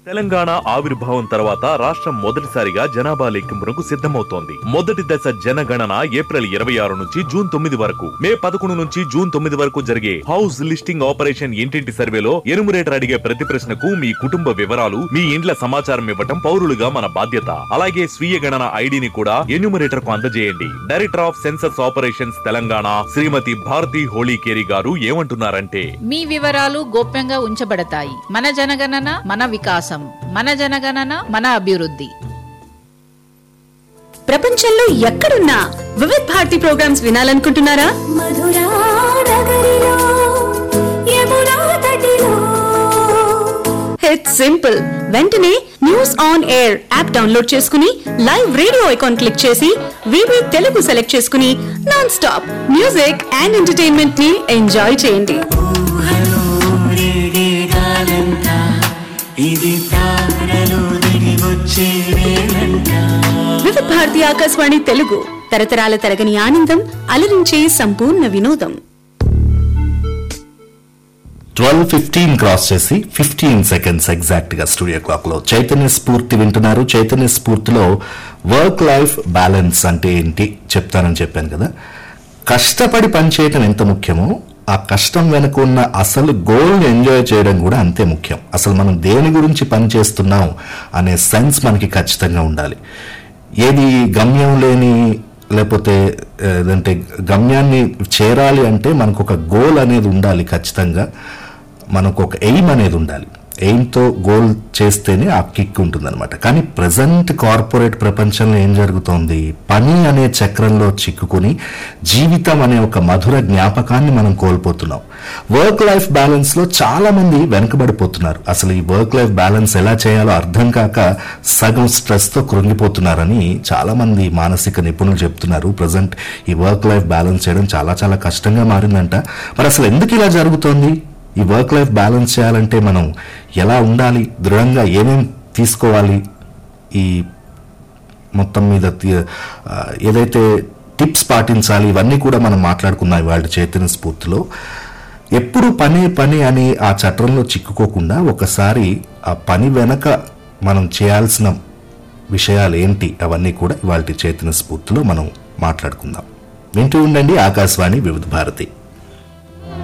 తెలంగాణ ఆవిర్భావం తర్వాత రాష్ట్రం మొదటిసారిగా జనాభా లెక్కింపునకు సిద్ధమవుతోంది మొదటి దశ జనగణన ఏప్రిల్ ఇరవై ఆరు నుంచి జూన్ తొమ్మిది వరకు మే పదకొండు నుంచి జూన్ తొమ్మిది వరకు జరిగే హౌస్ లిస్టింగ్ ఆపరేషన్ ఇంటింటి సర్వేలో ఎనుమరేటర్ అడిగే ప్రతి ప్రశ్నకు మీ కుటుంబ వివరాలు మీ ఇండ్ల సమాచారం ఇవ్వటం పౌరులుగా మన బాధ్యత అలాగే స్వీయ గణన ఐడిని కూడా ఎన్యూమరేటర్ కు అందజేయండి director of census operations Telangana Shrimati Bharati Holikeri garu ఏమంటున్నారంటే మీ వివరాలు గోప్యంగా ఉంచబడతాయి మన జనగణన మన వికాసం మన జనగణన మన అభివృద్ధి ప్రపంచంలో ఎక్కడున్నా వివిధ్ భారతి ప్రోగ్రామ్స్ వినాలనుకుంటున్నారా మధురా నగరిలో యమునా తటిలో ఇట్స్ సింపుల్ వెంటనే news on air app download చేసుకుని లైవ్ రేడియో ఐకాన్ క్లిక్ చేసి వివి తెలుగు సెలెక్ట్ చేసుకుని non stop music and entertainment ని ఎంజాయ్ చేయండి ఇది తారలు దిగి వచ్చే వేళంట వివిధ భారతి ఆకాశవాణి తెలుగు తరతరాల తరగని ఆనందం అలరించే సంపూర్ణ వినోదం ట్వెల్వ్ ఫిఫ్టీన్ క్రాస్ చేసి ఫిఫ్టీన్ సెకండ్స్ ఎగ్జాక్ట్ గా స్టూడియో క్లాక్ లో చైతన్య స్ఫూర్తి వింటున్నారు చైతన్య స్ఫూర్తిలో వర్క్ లైఫ్ బ్యాలెన్స్ అంటే ఏంటి చెప్తానని చెప్పాను కదా కష్టపడి పనిచేయటం ఎంత ముఖ్యమో ఆ కష్టం వెనుక ఉన్న అసలు గోల్ ఎంజాయ్ చేయడం కూడా అంతే ముఖ్యం అసలు మనం దేని గురించి పని చేస్తున్నాం అనే సెన్స్ మనకి ఖచ్చితంగా ఉండాలి ఏది గమ్యం లేని లేకపోతే ఏదంటే గమ్యాన్ని చేరాలి అంటే మనకు ఒక గోల్ అనేది ఉండాలి ఖచ్చితంగా మనకు ఒక ఎయిమ్ అనేది ఉండాలి ఎయిమ్తో గోల్ చేస్తేనే ఆ కిక్ ఉంటుందన్నమాట కానీ ప్రజెంట్ కార్పొరేట్ ప్రపంచంలో ఏం జరుగుతోంది పని అనే చక్రంలో చిక్కుకుని జీవితం అనే ఒక మధుర జ్ఞాపకాన్ని మనం కోల్పోతున్నాం వర్క్ లైఫ్ బ్యాలెన్స్ లో చాలా మంది వెనకబడిపోతున్నారు అసలు ఈ వర్క్ లైఫ్ బ్యాలెన్స్ ఎలా చేయాలో అర్థం కాక సగం స్ట్రెస్ తో కృంగిపోతున్నారని చాలా మంది మానసిక నిపుణులు చెప్తున్నారు ప్రజెంట్ ఈ వర్క్ లైఫ్ బ్యాలెన్స్ చేయడం చాలా చాలా కష్టంగా మారిందంట మరి అసలు ఎందుకు ఇలా జరుగుతోంది ఈ వర్క్ లైఫ్ బ్యాలెన్స్ చేయాలంటే మనం ఎలా ఉండాలి దృఢంగా ఏమేం తీసుకోవాలి ఈ మొత్తం మీద తి- ఆ, ఏదైతే టిప్స్ పాటించాలి ఇవన్నీ కూడా మనం మాట్లాడుకున్నాం ఇవాళ చైతన్య స్ఫూర్తిలో ఎప్పుడు పనే పని అని ఆ చట్రంలో చిక్కుకోకుండా ఒకసారి ఆ పని వెనక మనం చేయాల్సిన విషయాలు ఏంటి అవన్నీ కూడా ఇవాళ చైతన్య స్ఫూర్తిలో మనం మాట్లాడుకుందాం వింటూ ఉండండి ఆకాశవాణి వివిధ భారతి